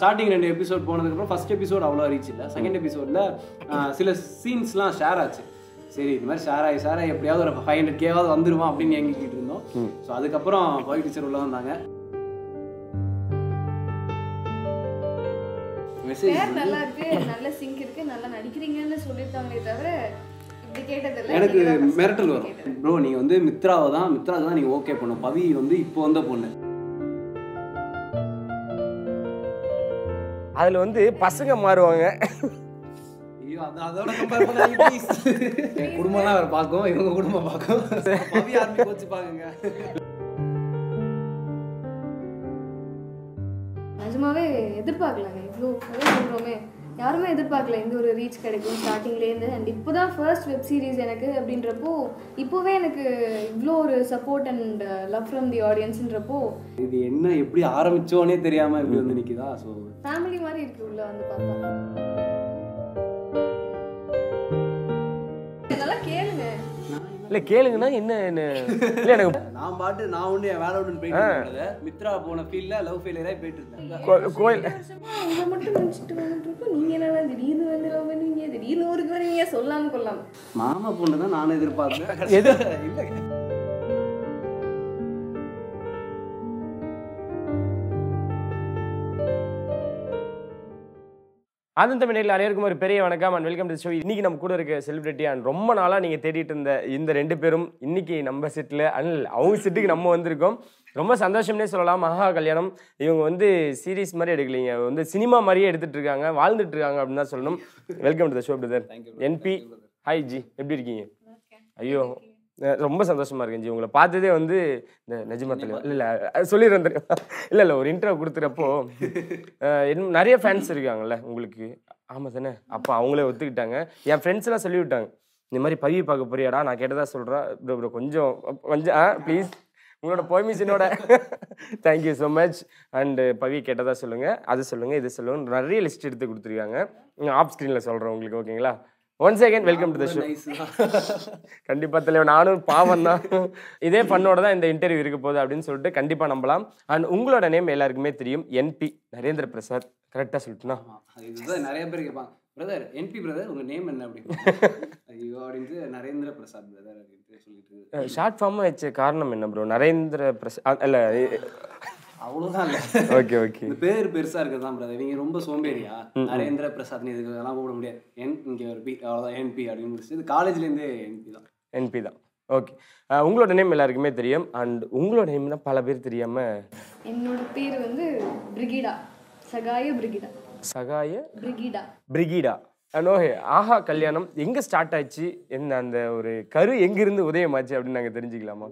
Starting ரெண்டு episode போனதுக்கப்புறம் first episode அவ்வளோ ரீச் இல்லை செகண்ட் எபிசோடில் சில சீன்ஸ்லாம் ஷேர் ஆச்சு சரி இந்த மாதிரி ஷேர் ஆகி ஷேர் ஆகி எப்படியாவது ஒரு ஃபைவ் ஹண்ட்ரட் கேவாவது வந்துருமா அப்படின்னு எங்கிக்கிட்டு இருந்தோம் ஸோ அதுக்கப்புறம் பவி டீச்சர் உள்ள வந்தாங்க மெசேஜ் பேர் நல்லா இருக்கு நல்ல சிங்க் இருக்கு நல்லா நடிக்கிறீங்கன்னு சொல்லியிருக்காங்களே தவிர இப்படி கேட்டதில்ல எனக்கு நீங்க தான் first மிரட்டல் time வரும் கேட்டது. ப்ரோ நீங்கள் வந்து மித்ராவை தான் மித்ராவுக்கு தான் நீங்கள் ஓகே பண்ணும் பவி வந்து இப்போ வந்த பொண்ணு அதுல வந்து பசங்க மாறுவாங்க ஐயோ அது அதோட கம்பேர் பண்ணாங்க ப்ளீஸ் குடும்பம்லாம் வேறு பார்க்கும் இவங்க குடும்பம் பார்க்கும் பவி ஆர்மி கோச்சு பாக்குங்க நிஜமாவே எதிர்பார்க்கலங்க இவ்வளோ அதான் சொல்கிறோமே யாருமே எதிர்பார்க்கல இந்த ஒரு ரீச் கிடைக்கும் ஸ்டார்டிங்லேருந்து அண்ட் இப்போ தான் ஃபர்ஸ்ட் வெப் சீரிஸ் எனக்கு அப்படின்றப்போ இப்போவே எனக்கு இவ்வளோ ஒரு support and love from the ஆடியன்ஸ்ன்றப்போ இது என்ன எப்படி ஆரம்பிச்சோனே தெரியாம இப்படி வந்து நிக்குதா ஸோ ஃபேமிலி மாதிரி இருக்கு உள்ள வந்து பார்த்தா இதெல்லாம் கேளுங்க இல்ல கேளுங்கன்னா என்ன என்ன இல்ல எனக்கு நான் பாட்டு நான் ஒண்ணு என் வேலை ஒன்று போயிட்டு இருக்கேன் மித்ரா போன ஃபீல்ட்ல லவ் ஃபெயிலியராக போயிட்டு இருந்தேன் கோ- கோயில் வருஷமா இதை மட்டும் நினச்சிட்டு வந்துட்டு நீங்க என்ன திடீர்னு வந்து love பண்ணுவீங்க திடீர்னு ஊருக்கு வருவீங்க சொல்லாம கொள்ளாம மாமா பொண்ணு தான் நானும் எதிர்பார்த்தேன் எது? இல்லை ஆனந்த தமிழில் அனைவருக்கும் ஒரு பெரிய வணக்கம் அண்ட் வெல்கம் டு ஷோ இன்னைக்கு நம்ம கூட இருக்க செலிபிரிட்டி அண்ட் ரொம்ப நாளா நீங்க தேடிட்டு இருந்த இந்த ரெண்டு பேரும் இன்னைக்கு நம்ம செட்டில் அண்ட் அவங்க செட்டுக்கு நம்ம வந்திருக்கோம் ரொம்ப சந்தோஷம்னே சொல்லலாம் மகா கல்யாணம் இவங்க வந்து சீரிஸ் மாதிரி எடுக்கலைங்க வந்து சினிமா மாதிரியே எடுத்துட்டு இருக்காங்க வாழ்ந்துட்டு இருக்காங்க அப்படின்னு தான் சொல்லணும் welcome to the show brother NB hi ji எப்படி இருக்கீங்க ஐயோ அஹ் ரொம்ப சந்தோஷமா இருக்கேன் ஜி உங்களை பார்த்ததே வந்து இந்த நிஜமத்தில் இல்லை இல்லை சொல்லிடுறேன் தெரியும் இல்லை இல்லை ஒரு இன்டர்வியூ கொடுத்துறப்போ அஹ் இன்னும் நிறைய ஃபேன்ஸ் இருக்காங்கல்ல உங்களுக்கு ஆமாம் தானே அப்போ அவங்களே ஒத்துக்கிட்டாங்க என் ஃப்ரெண்ட்ஸ் எல்லாம் சொல்லி விட்டாங்க இந்த மாதிரி பவி பார்க்க போறியாடா நான் கேட்டதா சொல்கிறேன் ப்ரோ ப்ரோ கொஞ்சம் கொஞ்சம் ஆ ப்ளீஸ் உங்களோட பெர்மிஷனோட thank you so much and Pavi கேட்டதா சொல்லுங்கள் அது சொல்லுங்கள் இது சொல்லுங்கள் நிறைய லிஸ்ட் எடுத்து கொடுத்துருக்காங்க ஆஃப் ஸ்க்ரீனில் சொல்கிறேன் உங்களுக்கு ஓகேங்களா one second welcome to the show nice கண்டிப்பா தலைவர் நானும் பாவம் தான் இதே பண்ணோட தான் இந்த இன்டர்வியூ இருக்க போகுது அப்படின்னு சொல்லிட்டு கண்டிப்பா நம்பலாம் அண்ட் உங்களோட நேம் எல்லாருக்குமே தெரியும் என்பி நரேந்திர பிரசாத் கரெக்டா சொல்லிட்டுனா இதுதான் நிறைய பேர் கேட்பாங்க பிரதர் என்பி பிரதர் உங்க நேம் என்ன அப்படின்னு ஐயோ அப்படின்ட்டு நரேந்திர பிரசாத் பிரதர் அப்படின்ட்டு சொல்லிட்டு ஷார்ட் ஃபார்மாக வச்ச காரணம் என்ன ப்ரோ நரேந்திர பிரசாத் இல்ல அவ்வளோதான் இல்லை ஓகே ஓகே இந்த பேர் பெருசா இருக்கிறது தான் பிரதர் இவங்க ரொம்ப சோம்பேறியா நரேந்திர பிரசாத் இதுக்கு எல்லாம் கூப்பிட முடியாது என் இங்க ஒரு பி அவ்வளோதான் என்பி அப்படின்னு முடிச்சு இது காலேஜ்ல இருந்தே என்பி தான் என்பி தான் ஓகே உங்களோட நேம் எல்லாருக்குமே தெரியும் அண்ட் உங்களோட நேம் தான் பல பேர் தெரியாம என்னோட பேர் வந்து பிரிகிடா சகாய பிரிகிடா சகாய பிரிகிடா பிரிகிடா நோஹே ஆஹா கல்யாணம் எங்க ஸ்டார்ட் ஆச்சு என்ன அந்த ஒரு கரு எங்கிருந்து உதயமாச்சு அப்படின்னு நாங்க தெரிஞ்சுக்கலாமா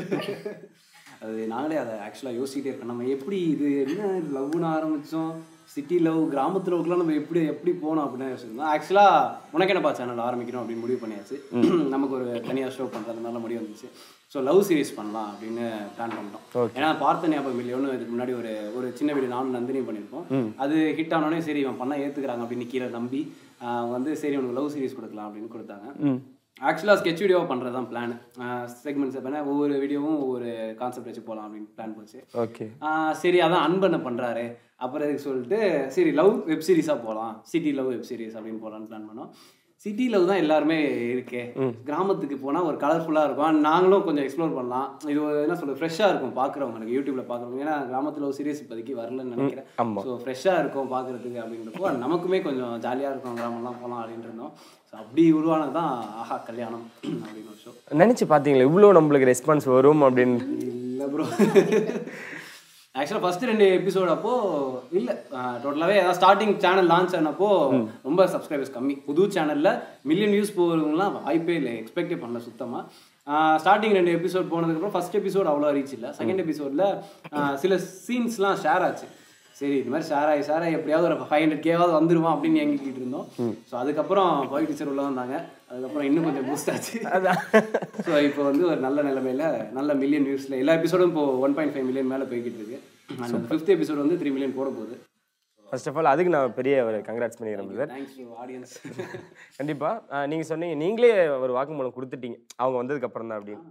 அது நாங்களே அதை ஆக்சுவலாக யோசிக்கிட்டே இருக்கோம் நம்ம எப்படி இது என்ன லவ்னு ஆரம்பித்தோம் சிட்டி லவ் கிராமத்து லவ்க்குலாம் நம்ம எப்படி எப்படி போனோம் அப்படின்னு யோசிச்சிருந்தோம் ஆக்சுவலாக உனக்கு என்னப்பா சேனல் ஆரம்பிக்கணும் அப்படின்னு முடிவு பண்ணியாச்சு நமக்கு ஒரு தனியாக ஷோ பண்ணுறது மாதிரிலாம் முடிவு வந்துச்சு ஸோ லவ் சீரிஸ் பண்ணலாம் அப்படின்னு பிளான் பண்ணிட்டோம் ஏன்னா பார்த்த ஞாபகம் இல்லையோன்னு இதுக்கு முன்னாடி ஒரு ஒரு சின்ன வீடு நானும் நந்தினியும் பண்ணியிருப்போம் அது ஹிட் ஆனோடனே சரி இவன் பண்ணால் ஏற்றுக்கிறாங்க அப்படின்னு கீழே நம்பி ஆஹ் வந்து சரி உனக்கு லவ் சீரிஸ் கொடுக்கலாம் அப்படின்னு கொடுத்தாங்க ஆக்சுவலாக ஸ்கெட்ச் வீடியோவாக பண்ணுறது தான் பிளான் செக்மெண்ட்ஸ் பண்ண ஒவ்வொரு வீடியோவும் ஒவ்வொரு கான்செப்ட் வச்சு போகலாம் அப்படின்னு பிளான் போச்சு ஓகே ஆஹ் சரி அதான் அன்பண்ண பண்ணுறாரு அப்புறம் இதுக்கு சொல்லிட்டு சரி லவ் வெப் சீரிஸாக போகலாம் சிட்டி லவ் வெப் சீரிஸ் அப்படின்னு போகலான்னு பிளான் பண்ணோம் சிட்டி லவ் தான் எல்லாருமே இருக்கே கிராமத்துக்கு போனால் ஒரு கலர்ஃபுல்லாக இருக்கும் And நாங்களும் கொஞ்சம் எக்ஸ்ப்ளோர் பண்ணலாம் இது ஒரு என்ன சொல்றது ஃப்ரெஷ்ஷாக இருக்கும் பார்க்குறவங்களுக்கு யூடியூப்பில் பார்க்குறவங்க ஏன்னா கிராமத்தில் லவ் சீரிஸ் இப்போதைக்கு வரலன்னு நினைக்கிறேன் ஆமா. ஸோ ஃப்ரெஷ்ஷாக இருக்கும் பார்க்குறதுக்கு அப்படின்றப்போ நமக்குமே கொஞ்சம் ஜாலியாக இருக்கும் கிராமம்லாம் போகலாம் அப்படின்ட்டு இருந்தோம் ஸோ அப்படி உருவானது தான் ஆஹா கல்யாணம் அப்படின்னு ஒரு ஷோ நினைச்சு பாத்தீங்களா இவ்வளோ நம்மளுக்கு ரெஸ்பான்ஸ் வரும் அப்படின்னு இல்லை ப்ரோ ஆக்சுவலாக ஃபர்ஸ்ட் ரெண்டு எபிசோட் அப்போ இல்லை டோட்டலாகவே ஏதாவது ஸ்டார்டிங் சேனல் லான்ச் ஆனப்போ ரொம்ப சப்ஸ்கிரைபர்ஸ் கம்மி புது சேனலில் மில்லியன் வியூஸ் போகிறவங்களாம் வாய்ப்பே இல்லை எக்ஸ்பெக்டே பண்ணல சுத்தமாக ஸ்டார்டிங் ரெண்டு எபிசோட் போனதுக்கப்புறம் ஃபர்ஸ்ட் எபிசோட் அவ்வளோ ரீச் இல்லை செகண்ட் எபிசோடில் சில சீன்ஸ்லாம் ஷேர் ஆச்சு சரி இந்த மாதிரி ஷேர் ஆகி ஷேர் ஆகி எப்படியாவது ஒரு ஃபைவ் ஹண்ட்ரட் கேவாவது வந்துருமா அப்படின்னு எங்கிக்கிட்டு இருந்தோம் ஸோ அதுக்கப்புறம் பவி டீச்சர் உள்ள வந்தாங்க அதுக்கப்புறம் இன்னும் கொஞ்சம் பூஸ்ட் ஆச்சு ஸோ இப்போ வந்து ஒரு நல்ல நிலைமையில நல்ல மில்லியன் வியூஸில் எல்லா எபிசோடும் இப்போ ஒன் பாயிண்ட் ஃபைவ் மில்லியன் மேலே போய்கிட்டு இருக்கு அண்ட் ஃபிஃப்த் எபிசோட் வந்து த்ரீ மில்லியன் போட போகுது ஃபர்ஸ்ட் ஆஃப் ஆல் அதுக்கு நான் பெரிய ஒரு கங்க்ராட்ஸ் பண்ணிக்கிறேன் பிரதர் தேங்க்ஸ் டு ஆடியன்ஸ் கண்டிப்பா அஹ் நீங்க சொன்னீங்க நீங்களே ஒரு வாக்குமூலம் கொடுத்துட்டீங்க அவங்க வந்ததுக்கு அப்புறம் தான் அப்படின்னு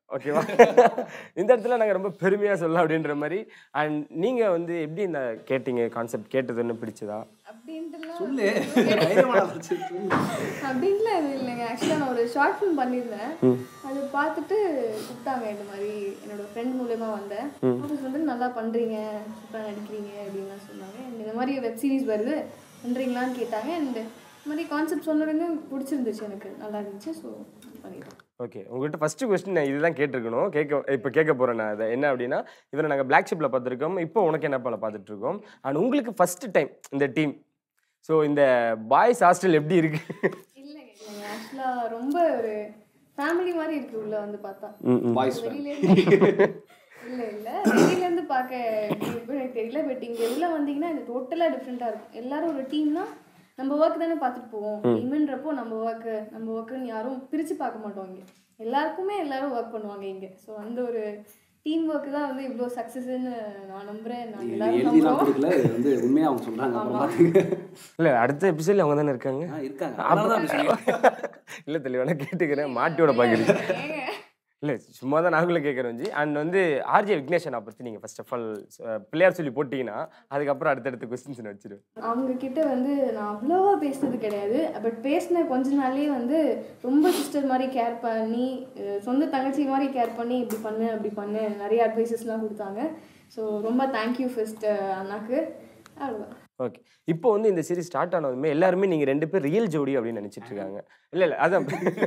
ஓகேவா இந்த இடத்துல நாங்கள் ரொம்ப பெருமையாக சொல்லலாம் அப்படின்ற மாதிரி அண்ட் நீங்கள் வந்து எப்படி இந்த கேட்டீங்க கான்செப்ட் கேட்டது ஒன்று பிடிச்சதா அப்படின்ட்டுலாம் சொல்லு தைரியமான ஆளு. சொல்லு. அப்படின்லாம் எதுவும் இல்லைங்க ஆக்சுவலாக நான் ஒரு ஷார்ட் ஃபிலிம் பண்ணியிருந்தேன் அது பார்த்துட்டு கூப்பிட்டாங்க இந்த மாதிரி என்னோட ஃப்ரெண்ட் மூலயமா வந்தேன் அவங்க வந்து நல்லா பண்ணுறீங்க சூப்பராக நடிக்கிறீங்க அப்படின்லாம் சொன்னாங்க And இந்த மாதிரி வெப் சீரிஸ் வருது பண்ணுறீங்களான்னு கேட்டாங்க அண்ட் இந்த மாதிரி கான்செப்ட் சொன்னதுமே பிடிச்சிருந்துச்சு எனக்கு நல்லா இருந்துச்சு ஸோ பண்ணிட்டேன் ஓகே உங்கள்கிட்ட ஃபஸ்ட்டு கொஸ்டின் நான் இதுதான் கேட்டிருக்கணும் கேட்க இப்போ கேட்க போகிறேன் நான் அதை என்ன அப்படின்னா இவரை நாங்கள் பிளாக் ஷிப்பில் பார்த்துருக்கோம் இப்போ உனக்கு என்ன பல பார்த்துட்டு இருக்கோம் அண்ட் உங்களுக்கு ஃபஸ்ட்டு டைம் இந்த டீம் ஸோ இந்த பாய்ஸ் ஹாஸ்டல் எப்படி இருக்கு இல்லைங்க இல்லைங்க ஆக்சுவலாக ரொம்ப ஒரு ஃபேமிலி மாதிரி இருக்கு உள்ள வந்து பார்த்தா Boys fan. வெளியிலேருந்து இல்ல இல்ல வெளியிலேருந்து பார்க்க எப்படி இருக்குன்னு எனக்கு தெரியல பட் இங்க உள்ள வந்தீங்கன்னா இது டோட்டலாக டிஃப்ரெண்ட்டாக இருக்கும் எல்லாரும் ஒரு டீம்னா நம்ம ஒர்க் தானே பார்த்துட்டு போவோம் டீம்ன்றப்போ நம்ம ஒர்க்கு நம்ம ஒர்க்குன்னு யாரும் பிரிச்சு பார்க்க மாட்டோம் இங்க எல்லாருக்குமே எல்லாரும் ஒர்க் பண்ணுவாங்க இங்க ஸோ அந்த ஒரு டீம் ஒர்க் தான் வந்து இவ்வளோ சக்ஸஸ்ன்னு நான் நம்புறேன் நான் இது எல்லாரும் எழுதிலாம் நம்புறோம் கொடுக்கல இது வந்து உண்மையா அவங்க சொல்றாங்க அப்புறம் பாத்துங்க இல்லை அடுத்த எபிசோட்ல அவங்க தானே இருக்காங்க ஆ, இருக்காங்க அதனால தான் அப்படி சொல்லியிருக்கேன். இல்லை தெளிவான கேட்டுக்கிறேன் மாட்டியோட பார்க்குறீங்க ஏங்க இல்லை சும்மா தான் நாங்களும் கேட்குறோம் ஜி அண்ட் வந்து ஆர்ஜே விக்னேஷனை பற்றி நீங்கள் ஃபர்ஸ்ட் ஆஃப் ஆல் பிள்ளையார் சொல்லி போட்டிங்கன்னா அதுக்கப்புறம் அடுத்தடுத்த கொஸ்டின்ஸ் வச்சிருவேன் அவங்க கிட்ட வந்து நான் அவ்வளோவா பேசினது கிடையாது பட் பேசின கொஞ்ச நாள்லயே வந்து ரொம்ப சிஸ்டர் மாதிரி கேர் பண்ணி அஹ் சொந்த தங்கச்சி மாதிரி கேர் பண்ணி இப்படி பண்ணு அப்படி பண்ணு நிறைய அட்வைசஸ்லாம் கொடுத்தாங்க ஸோ ரொம்ப தேங்க்யூ ஃபர்ஸ்ட் அண்ணாக்கு அவ்வளோதான் ஓகே இப்போ வந்து இந்த சீரிஸ் ஸ்டார்ட் ஆனதுமே எல்லாருமே நீங்கள் ரெண்டு பேர் ரியல் ஜோடி அப்படின்னு நினச்சிட்டு இருக்காங்க இல்லை இல்லை அதான்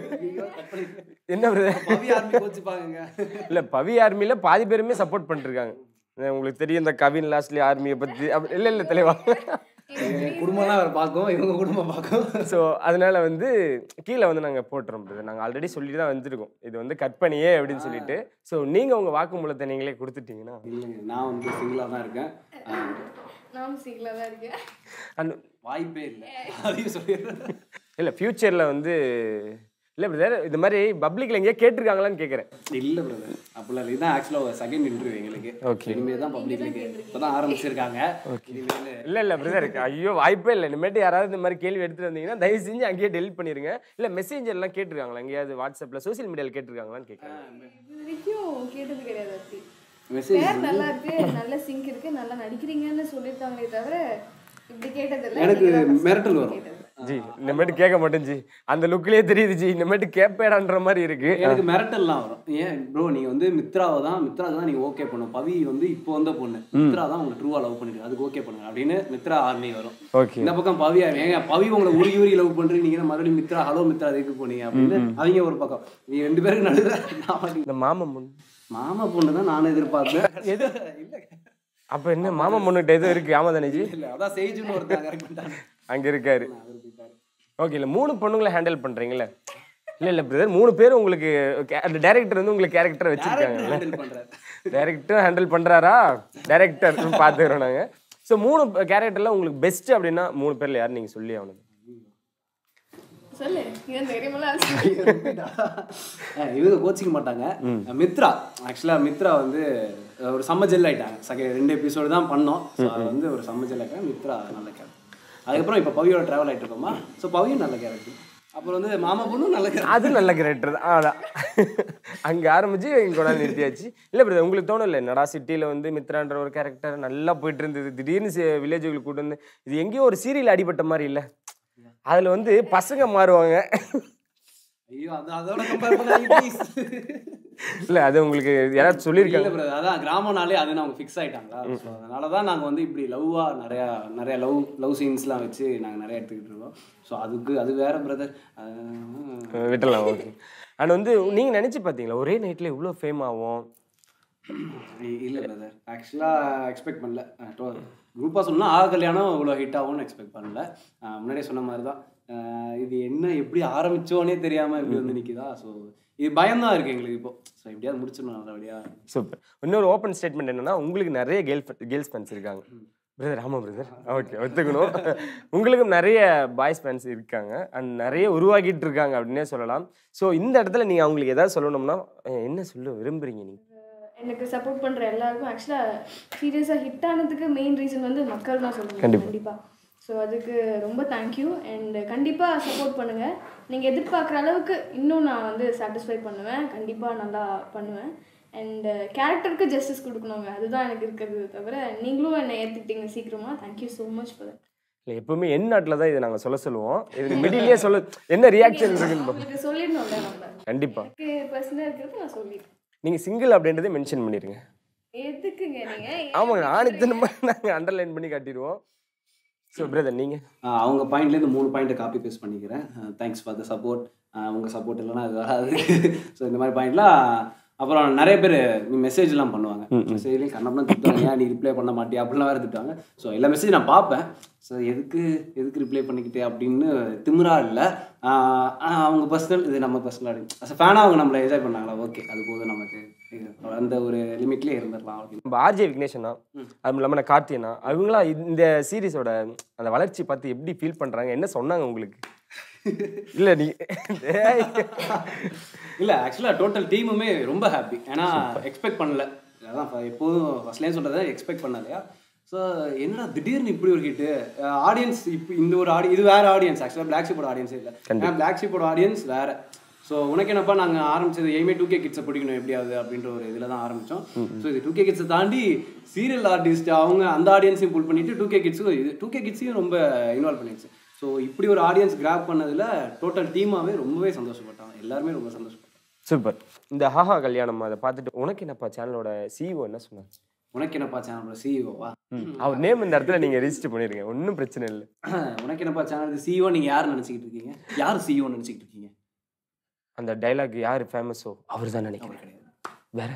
என்ன brother? பவி ஆர்மி கோச்சுப்பாங்க இல்லை பவி ஆர்மியில் பாதி பேருமே சப்போர்ட் பண்ணிருக்காங்க அஹ் உங்களுக்கு தெரியும் இந்த கவின் லாஸ்ட்லி ஆர்மியை பற்றி அப்படி இல்லை இல்லை தெளிவா குடும்பம்லாம் அவர் பார்க்கும் இவங்க குடும்பம் பார்க்கும் ஸோ அதனால வந்து கீழே வந்து நாங்கள் போட்டுறோம் brother. நாங்கள் ஆல்ரெடி சொல்லிட்டு தான் வந்திருக்கோம் இது வந்து கட் பண்ணியே அப்படின்னு சொல்லிட்டு ஸோ நீங்கள் உங்கள் வாக்குமூலத்தை நீங்களே கொடுத்துட்டீங்கன்னா இல்லைங்க நான் வந்து சிங்கிளாக தான் இருக்கேன் ஆ, நானும் சீக்கிரம் தான் இருக்கேன் அண்ட் வாய்ப்பே இல்லை அதையும் சொல்லிடுறேன் இல்லை ஃப்யூச்சரில் வந்து இல்லை பிரதர் இந்த மாதிரி பப்ளிக்கில் எங்கேயோ கேட்டிருக்காங்களான்னு கேட்குறேன் இல்லை பிரதர் அப்படிலாம் இல்லை இதுதான் ஆக்சுவலாக செகண்ட் இன்டர்வியூ எங்களுக்கு Okay. இனிமேல் தான் பப்ளிக்ல இப்போ தான் ஆரம்பிச்சிருக்காங்க இனிமேல் இல்லை இல்லை பிரதர் ஐயோ வாய்ப்பே இல்லை இனிமேட்டு யாராவது இந்த மாதிரி கேள்வி எடுத்துட்டு வந்தீங்கன்னா தயவு செஞ்சு அங்கேயே டெலிட் பண்ணிருங்க இல்லை மெசேஞ்சர்லாம் கேட்டிருக்காங்களா எங்கேயாவது வாட்ஸ்அப்பில் சோஷியல் மீடியாவில் கேட்டிருக்காங்களான்னு கேட்குறேன் இது வரைக்கும் கேட்டது கிடையாது அப்படி மெசேஜ் பேர் நல்லா இருக்கு நல்ல சிங்க் இருக்கு நல்லா நடிக்கிறீங்கன்னு சொல்லியிருக்காங்களே தவிர இப்படி கேட்டதில்ல எனக்கு நீங்க தான் first மிரட்டல் time வரும். கேட்டது. ஜி இனிமேட்டு கேட்க மாட்டேன் ஜி அந்த லுக்லேயே தெரியுது ஜி இனிமேட்டு கேட்பேடான்ற மாதிரி இருக்கு எனக்கு மிரட்டல்லாம் வரும் ஏன் ப்ரோ நீங்க வந்து மித்ராவை தான் மித்ரா தான் நீங்க ஓகே பண்ணும் பவி வந்து இப்போ வந்த பொண்ணு மித்ரா தான் உங்களை ட்ரூவா லவ் பண்ணிருக்கு அதுக்கு ஓகே பண்ணுங்க அப்படின்னு மித்ரா ஆர்மி வரும் ஓகே இந்த பக்கம் பவி ஏங்க பவி உங்களை உருகி உருகி லவ் பண்றீங்க நீங்க மறுபடியும் மித்ரா ஹலோ மித்ரா எதுக்கு போனீங்க அப்படின்னு அவங்க ஒரு பக்கம் நீ ரெண்டு பேருக்கு நடுவில் நான் மாட்டி- இந்த மாமன் பொண்ணு மாமா பொண்ணு தான் நானும் எதிர்பார்த்தேன் எது இல்ல அப்போ என்ன மாமன் பொண்ணுகிட்ட எதுவும் இருக்கு ஆமா தானே ஜி இல்ல அதான் சேஜுன்னு ஒருத்தர் கரெக்ட் பண்ணிட்டாங்க அங்கே இருக்காரு அவர் போயிட்டாரு ஓகே இல்லை மூணு பொண்ணுங்களை ஹேண்டில் பண்ணுறீங்களே இல்லை இல்லை பிரதர் மூணு பேர் உங்களுக்கு ca- அந்த டேரக்டர் வந்து உங்களுக்கு கேரக்டர் வச்சிருக்காங்க ஹேண்டில் பண்றாரு டேரக்டர் ஹேண்டில் பண்ணுறாரா டேரக்டர் பார்த்துக்கிறோம் நாங்கள் ஸோ மூணு கேரக்டர்ல உங்களுக்கு பெஸ்ட் அப்படின்னா மூணு பேர்ல யார் நீங்கள் சொல்லி ஆகணும் சொல்லு ஏன் தைரியமெல்லாம் ஆச்சு. அஹ் இவங்க கோச்சிக்க மாட்டாங்க மித்ரா ஆக்சுவலா மித்ரா வந்து அஹ் ஒரு செம்ம ஜெல் ஆயிட்டாங்க செகண்ட் ரெண்டு எபிசோடு தான் பண்ணோம் ஸோ அது வந்து ஒரு செம்ம ஜெல் ஆயிட்டாங்க மித்ரா நல்ல கேரக்டர் அதுக்கப்புறம் இப்போ பவியோட ட்ராவல் ஆயிட்டு இருக்கோமா ஸோ பவியும் நல்ல கேரக்டர் அப்புறம் வந்து மாமா பொண்ணும் நல்ல கேரக்டர் அது நல்ல கேரக்டர் தான் அதான் அங்கே ஆரம்பிச்சு இங்கே கொண்டாந்து நிறுத்தியாச்சு இல்லை பிரதர் உங்களுக்கு தோணும் இல்லை நடா சிட்டியில் வந்து மித்ரான்ற ஒரு கேரக்டர் நல்லா போயிட்டு இருந்தது திடீர்னு வில்லேஜுகளுக்கு கூட்டு வந்து இது எங்கேயோ ஒரு சீரியல் அடிபட்ட மாதிரி இல்லை அதில் வந்து பசங்க மாறுவாங்க ஐயோ அது அதோட கம்பேர் பண்ணாங்க இல்லை அது உங்களுக்கு யாராவது சொல்லியிருக்காங்க இல்ல brother, அதான் கிராமம்னாலே அதுன்னு அவங்க ஃபிக்ஸ் ஆயிட்டாங்களா ஸோ அதனால தான் நாங்கள் வந்து இப்படி லவ்வா நிறையா நிறைய லவ் லவ் சீன்ஸ்லாம் வச்சு நாங்கள் நிறைய எடுத்துக்கிட்டு இருக்கோம் ஸோ அதுக்கு அது வேற பிரதர் அஹ் விட்டுடலாம் ஓகே அண்ட் வந்து நீங்கள் நினச்சி பார்த்தீங்களா ஒரே நைட்டில் இவ்வளோ ஃபேம் ஆகும் இல்லை பிரதர் ஆக்சுவலாக எக்ஸ்பெக்ட் பண்ணல குரூப்பாக சொன்னால் ஆக கல்யாணம் இவ்வளோ ஹிட் ஆகும்னு எக்ஸ்பெக்ட் பண்ணல அஹ் முன்னாடியே சொன்ன மாதிரி தான் அஹ் இது என்ன எப்படி ஆரம்பிச்சோன்னே தெரியாமல் இப்படி வந்து நிற்கிதா ஸோ இது பயம்தான் இருக்குது எங்களுக்கு இப்போ ஸோ எப்படியாவது முடிச்சிடணும் நல்லபடியாக சூப்பர் இன்னொரு ஓப்பன் ஸ்டேட்மெண்ட் என்னன்னா உங்களுக்கு நிறைய கேர்ள் கேர்ள்ஸ் ஃபேன்ஸ் இருக்காங்க பிரதர் ஆமாம் பிரதர் ஓகே ஒத்துக்கணும் உங்களுக்கும் நிறைய பாய்ஸ் ஃபேன்ஸ் இருக்காங்க அண்ட் நிறைய உருவாக்கிட்டு இருக்காங்க அப்படின்னே சொல்லலாம் ஸோ இந்த இடத்துல நீங்கள் அவங்களுக்கு ஏதாவது சொல்லணும்னா அஹ் என்ன சொல்ல விரும்புறீங்க நீங்கள் எனக்கு சப்போர்ட் பண்ற எல்லாருக்கும் ஆக்சுவலா சீரியஸா ஹிட் ஆனதுக்கு மெயின் ரீசன் வந்து மக்கள் தான் சொல்லுவாங்க கண்டிப்பா. கண்டிப்பா ஸோ அதுக்கு ரொம்ப தேங்க்யூ அண்ட் கண்டிப்பாக சப்போர்ட் பண்ணுங்கள் நீங்கள் எதிர்பார்க்குற அளவுக்கு இன்னும் நான் வந்து சாட்டிஸ்ஃபை பண்ணுவேன் கண்டிப்பாக நல்லா பண்ணுவேன் அண்ட் கேரக்டருக்கு ஜஸ்டிஸ் கொடுக்கணுங்க அதுதான் எனக்கு இருக்கிறது தவிர நீங்களும் என்னை ஏற்றுக்கிட்டீங்க சீக்கிரமாக thank you so much for that இல்லை எப்பவுமே என் நாட்டில் தான் இதை நாங்கள் சொல்ல சொல்லுவோம் இதுக்கு மிடிலே சொல்ல என்ன ரியாக்ஷன் இருக்குன்னு பாப்போம். உங்களுக்கு சொல்லிடணும்ல நம்ம கண்டிப்பா எனக்கு பர்சனலாக இருக்கிறது நான் சொல்லிட்டேன் நீங்கள் சிங்கிள் அப்படின்றதே மென்ஷன் பண்ணிடுங்க எதுக்குங்க நீங்கள் ஆமாங்க ஆணித்தனமாக நாங்கள் அண்டர்லைன் பண்ணி காட்டிடுவோம் ஸோ பிரதர் நீங்கள் ஆஹ் அவங்க பாயிண்ட்லேருந்து மூணு பாயிண்ட்டை காப்பி பேஸ்ட் பண்ணிக்கிறேன் தேங்க்ஸ் ஃபார் த சப்போர்ட் உங்கள் சப்போர்ட் இல்லைன்னா அது வராது ஸோ இந்த மாதிரி பாயிண்ட்லாம் அப்புறம் நிறைய பேர் மெசேஜ்லாம் பண்ணுவாங்க மெசேஜ்லேயும் கண்ணப்பலாம் திட்டுவாங்க ஏன் நீ ரிப்ளை பண்ண மாட்டியா அப்படிலாம் வேறு திட்டுவாங்க ஸோ எல்லா மெசேஜ் நான் பார்ப்பேன் ஸோ எதுக்கு எதுக்கு ரிப்ளை பண்ணிக்கிட்டே அப்படின்னு திமிரா இல்லை அவங்க பர்சனல் இது நம்ம பர்சனல் அப்படின்னு அஸ் ஃபேனாக அவங்க நம்மளை என்ஜாய் பண்ணாங்களா ஓகே அது போதும் நமக்கு இது அந்த ஒரு லிமிட்லேயே இருந்துடலாம் அப்படின்னு நம்ம ஆர்ஜே விக்னேஷனா அதுவும் இல்லாமல் நான் கார்த்தியனா அவங்களாம் இந்த சீரிஸோட அந்த வளர்ச்சி பார்த்து எப்படி ஃபீல் பண்ணுறாங்க என்ன சொன்னாங்க உங்களுக்கு இல்லை நீ ஏய். இல்லை ஆக்சுவலாக டோட்டல் டீமுமே ரொம்ப ஹாப்பி ஏன்னா எக்ஸ்பெக்ட் பண்ணல அதான் ஃப- எப்போதும் ஃபர்ஸ்ட்லேயும் சொல்கிறத எக்ஸ்பெக்ட் பண்ணலையா ஸோ என்னடா திடீர்னு இப்படி ஒரு ஹிட்டு ஆடியன்ஸ் இப்போ இந்த ஒரு ஆடி இது வேற ஆடியன்ஸ் ஆக்சுவலாக பிளாக் ஷிப்போட ஆடியன்ஸே இல்லை ஏன்னா பிளாக் ஷிப்போட ஆடியன்ஸ் வேற ஸோ உனக்கு என்னப்பா நாங்கள் ஆரம்பிச்சது எய்மே டூ கே கிட்ஸை பிடிக்கணும் எப்படியாவது அப்படின்ற ஒரு இதில் தான் ஆரம்பித்தோம் ஸோ இது டூ கே கிட்ஸை தாண்டி சீரியல் ஆர்டிஸ்ட் அவங்க அந்த ஆடியன்ஸையும் புல் பண்ணிட்டு டூ கே கிட்ஸும் இது டூ கே கிட்ஸையும் ரொம்ப இன்வால்வ் பண்ணிடுச்சு ஸோ இப்படி ஒரு ஆடியன்ஸ் கிராப் பண்ணதில் டோட்டல் டீமாவே ரொம்பவே சந்தோஷப்பட்டாங்க எல்லாருமே ரொம்ப சந்தோஷப்பட்டாங்க சூப்பர் இந்த ஹாஹா கல்யாணம் அதை பார்த்துட்டு உனக்கு என்னப்பா சேனலோட சிஇஓ என்ன சொன்னார் உனக்கு என்னப்பா சேனலோட சிஇஓவா அவர் நேம் இந்த இடத்துல நீங்கள் ரெஜிஸ்டர் பண்ணிருங்க ஒன்றும் பிரச்சனை இல்லை உனக்கு என்னப்பா சேனலுக்கு சிஇஓ நீங்கள் யார் நினச்சிக்கிட்டு இருக்கீங்க யார் சிஇஓ நினச்சிக்கிட்டு இருக்கீங்க அந்த டைலாக் யார் ஃபேமஸோ அவர் தான் நினைக்கிறேன் கிடையாது வேற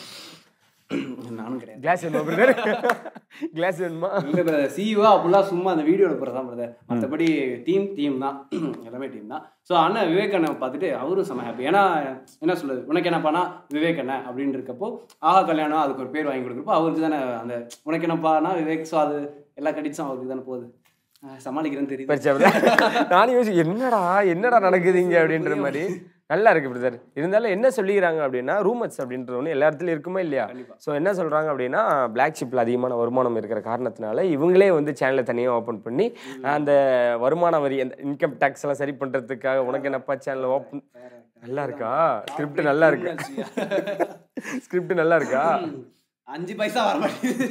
நானும் கிடையாது கிளாஸ் வேணுமா பிரதர் கிளாஸ் வேணுமா இல்லை சிஇஓ அப்படிலாம் சும்மா அந்த வீடியோவில் போகிறதா பிரதர் மற்றபடி டீம் டீம் தான் எல்லாமே டீம் தான் ஸோ அண்ணன் விவேக் அண்ணன் பார்த்துட்டு அவரும் செம்ம ஹாப்பி ஏன்னா என்ன சொல்லுது உனக்கு என்னப்பானா விவேக் அண்ணன் அப்படின்னு இருக்கப்போ ஆஹா கல்யாணம் அதுக்கு ஒரு பேர் வாங்கி கொடுக்குறப்போ அவருக்கு தானே அந்த உனக்கு என்னப்பானா விவேக் ஸோ அது எல்லா கடிச்சும் அவருக்கு தானே போகுது அஹ் சமாளிக்கிறேன்னு தெரியுது பரிச்சு அப்படியே நானும் யோசி என்னடா என்னடா நடக்குது இங்க அப்படின்ற மாதிரி நல்லா இருக்கு பிரதர் இருந்தாலும் என்ன சொல்லிக்கிறாங்க அப்படின்னா ரூமட்ஸ் அப்படின்ற ஒன்று எல்லா இடத்துலயும் இருக்குமா இல்லையா ஸோ என்ன சொல்றாங்க அப்படின்னா பிளாக் ஷிப்ல அதிகமான வருமானம் இருக்கிற காரணத்தினால இவங்களே வந்து சேனலை தனியாக ஓப்பன் பண்ணி அந்த வருமான வரி அந்த இன்கம் டேக்ஸ் எல்லாம் சரி பண்றதுக்காக உனக்கு என்னப்பா சேனல் ஓப்பன் நல்லா இருக்கா ஸ்கிரிப்ட் நல்லா இருக்கு ஸ்கிரிப்ட் நல்லா இருக்கா அஞ்சு பைசா வர மாட்டேங்குது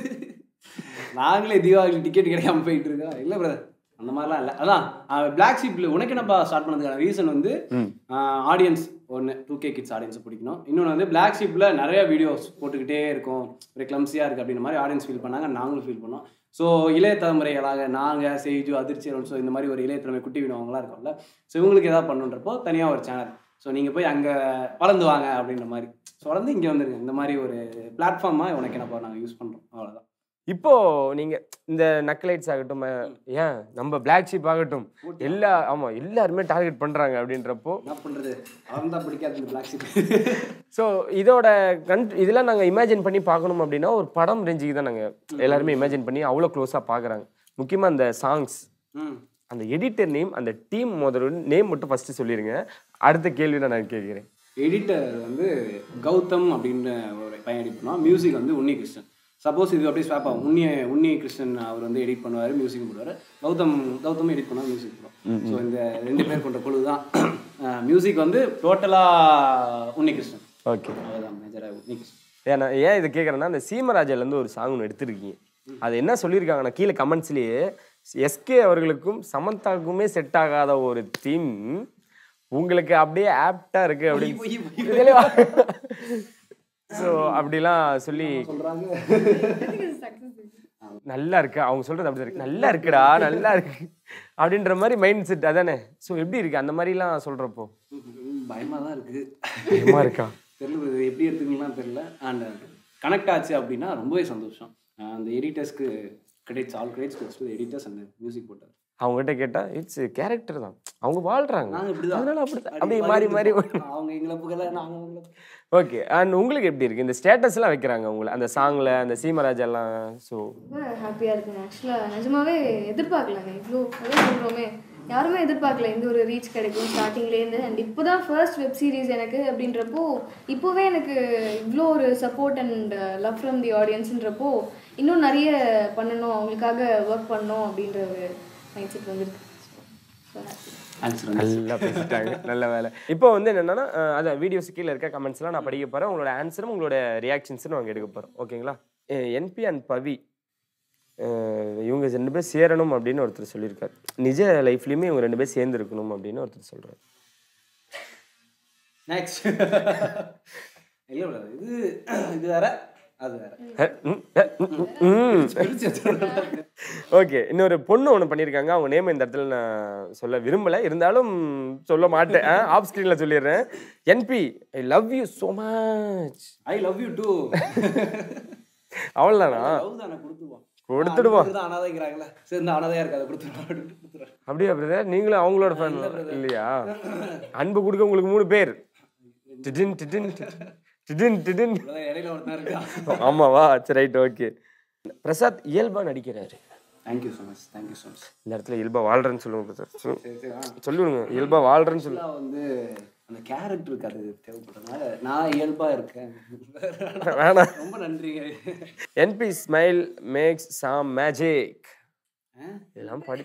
நாங்களே தீபாவளி டிக்கெட் கிடைக்காம போயிட்டு இருக்கோம் இல்லை பிரதர் அந்த மாதிரிலாம் இல்லை அதான் பிளாக் ஷீப்பில் உனக்கு என்னப்பா ஸ்டார்ட் பண்ணதுக்கான ரீசன் வந்து ஆடியன்ஸ் ஒன்று டூ கே கிட்ஸ் ஆடியன்ஸை பிடிக்கணும் இன்னொன்று வந்து பிளாக் ஷீப்பில் நிறைய வீடியோஸ் போட்டுக்கிட்டே இருக்கும் ஒரு கிளம்ஸியாக இருக்குது அப்படின்ற மாதிரி ஆடியன்ஸ் ஃபீல் பண்ணாங்க நாங்களும் ஃபீல் பண்ணோம் ஸோ இளைய தலைமுறைகளாக நாங்கள் செய்ஜு அதிர்ச்சி ஸோ இந்த மாதிரி ஒரு இளைய தலைமுறை குட்டி வினவங்களாம் இருக்கோம்ல ஸோ இவங்களுக்கு எதாவது பண்ணுன்றப்போ தனியாக ஒரு சேனல் ஸோ நீங்கள் போய் அங்கே வளர்ந்து வாங்க அப்படின்ற மாதிரி ஸோ வளர்ந்து இங்கே வந்துருங்க இந்த மாதிரி ஒரு பிளாட்ஃபார்மாக உனக்கு என்னப்பா நாங்கள் யூஸ் பண்ணுறோம் அவ்வளோதான் இப்போ நீங்க இந்த நக்கலைட்ஸ் ஆகட்டும் அஹ், ஏன் நம்ம பிளாக் ஷிப் ஆகட்டும் எல்லா ஆமா எல்லாருமே டார்கெட் பண்றாங்க அப்படின்றப்போ என்ன பண்ணுறது அவன் தான் பிடிக்காது இந்த பிளாக் ஷீட் ஸோ இதோட கன் இதெல்லாம் நாங்கள் இமேஜின் பண்ணி பார்க்கணும் அப்படின்னா ஒரு படம் ரேஞ்சுக்கு தான் நாங்கள் எல்லாருமே இமேஜின் பண்ணி அவ்வளோ க்ளோஸாக பார்க்குறாங்க முக்கியமாக அந்த சாங்ஸ் ம் அந்த எடிட்டர் நேம் அந்த டீம் முதல்ல நேம் மட்டும் ஃபஸ்ட்டு சொல்லிடுங்க அடுத்த கேள்வி நான் கேட்குறேன் எடிட்டர் வந்து கௌதம் அப்படின்னு ஒரு பையன் எடிட் பண்ணுவான் மியூசிக் வந்து உன்னி கிருஷ்ணன் சப்போஸ் இது அப்படியே ஸ்வாப் ஆகும் உன்னி உன்னி கிருஷ்ணன் அவர் வந்து எடிட் பண்ணுவார் மியூசிக் போடுவார் கௌதம் கௌதம் எடிட் பண்ணுவார் மியூசிக் போடுவோம் ஸோ இந்த ரெண்டு பேர் கொண்ட குழு தான் மியூசிக் வந்து டோட்டலாக உன்னி கிருஷ்ணன் ஓகே அவர்தான் மேஜராக உன்னி கிருஷ்ணன் ஏன்னா ஏன் இது கேட்குறேன்னா அந்த சீமராஜாலேருந்து ஒரு சாங் ஒன்று எடுத்திருக்கீங்க அது என்ன சொல்லியிருக்காங்கன்னா கீழே கமெண்ட்ஸ்லேயே எஸ்கே அவர்களுக்கும் சமந்தாவுக்குமே செட் ஆகாத ஒரு தீம் உங்களுக்கு அப்படியே ஆப்டா இருக்கு அப்படின்னு ஸோ அப்படிலாம் சொல்லி சொல்கிறாங்க நல்லா இருக்கு அவங்க சொல்றது அப்படி இருக்கு நல்லா இருக்குடா நல்லா இருக்கு அப்படின்ற மாதிரி மைண்ட் செட் அதானே ஸோ எப்படி இருக்கு அந்த மாதிரிலாம் சொல்றப்போ பயமாக தான் இருக்குது பயமா இருக்கா தெரியல இது எப்படி எடுத்துக்கலாம் தெரியல அண்ட் கனெக்ட் ஆச்சு அப்படின்னா ரொம்பவே சந்தோஷம் அஹ் அந்த எடிட்டர்ஸ்க்கு கிரெடிட்ஸ் ஆல் கிரெடிட்ஸ் கொடுத்து எடிட்டர்ஸ் அந்த மியூசிக் போட்டார் அவங்ககிட்ட கேட்டா இட்ஸ் கேரக்டர் தான் அவங்க வாழ்றாங்க நாங்கள் இப்படி தான் அதனால அப்படி அப்படி மாறி மாறி அவங்க எங்களை புகழ நாங்கள் உங்களை ஓகே அண்ட் உங்களுக்கு எப்படி இருக்கு இந்த ஸ்டேட்டஸ் எல்லாம் வைக்கிறாங்க உங்களை அந்த சாங்ல அந்த சீமராஜ் எல்லாம் ஸோ ரொம்ப ஹாப்பியாக இருக்குங்க ஆக்சுவலாக நிஜமாவே எதிர்பார்க்கலங்க இவ்வளோ அதான் சொல்கிறோமே யாருமே எதிர்பார்க்கல இந்த ஒரு ரீச் கிடைக்கும் ஸ்டார்டிங்லேருந்து அண்ட் இப்போ தான் ஃபர்ஸ்ட் வெப் சீரிஸ் எனக்கு அப்படின்றப்போ இப்போவே எனக்கு இவ்வளோ ஒரு support and love from the ஆடியன்ஸ்ன்றப்போ இன்னும் நிறைய பண்ணணும் அவங்களுக்காக ஒர்க் பண்ணணும் அப்படின்ற ஒரு மைண்ட் செட் வந்திருக்கு ஸோ ஹாப்பி ஆன்சர் நல்லா பேசிட்டாங்க நல்ல வேலை இப்போ வந்து என்னன்னா அஹ், அதான் வீடியோஸ் கீழே இருக்க கமெண்ட்ஸ்லாம் நான் படிக்க போறேன் உங்களோட ஆன்சரும் உங்களோட ரியாக்ஷன்ஸும் நாங்கள் எடுக்க போறோம் ஓகேங்களா என்பி அண்ட் பவி அஹ், இவங்க ரெண்டு பேர் சேரணும் அப்படின்னு ஒருத்தர் சொல்லியிருக்காரு நிஜ லைஃப்லயுமே இவங்க ரெண்டு பேர் சேர்ந்து இருக்கணும் அப்படின்னு ஒருத்தர் சொல்றாரு நெக்ஸ்ட் இல்லை brother, இது இது வேற அது வேற பிரிச்சு வச்சிருக்கேன். ஓகே இன்னொரு பொண்ணு ஒன்று பண்ணியிருக்காங்க அவங்க நேம் இந்த இடத்துல நான் சொல்ல விரும்பல இருந்தாலும் சொல்ல மாட்டேன் ஆஃப் ஸ்க்ரீனில் சொல்லிடுறேன் NB I love you so much I love you too அவ்வளோதானா லவ் தானே கொடுத்துருவோம் கொடுத்துடுவோம் தான் அனாதைங்கிறாங்களே சரி இந்த அனாதையா இருக்காது கொடுத்துருவோம் அப்படின்னு கொடுத்துருவோம் அப்படியா பிரதர் நீங்களும் அவங்களோட ஃபேன் இல்லையா அன்பு கொடுக்க உங்களுக்கு மூணு பேர் டிடின் டிடின் டிடின் டிடின் அதான் இடையில ஒருத்தன் இருக்கா ஆமாவா சரி ரைட் ஓகே பிரசாத் இயல்பா நடிக்கிறாரு thank you so much thank you so much இந்த இடத்துல இயல்பா வாழ்றேன்னு சொல்லுங்க பிரசாத் சரி சரி ஆ. சொல்லிவிடுங்க இயல்பா வாழ்றேன்னு சொல்லு ஆக்சுவலாக வந்து அந்த கேரக்டருக்கு அது தேவைப்படுறதுனால நான் இயல்பா இருக்கேன் வேணாம் ரொம்ப நன்றிங்க NB smile makes some magic ஆ? இதெல்லாம் படி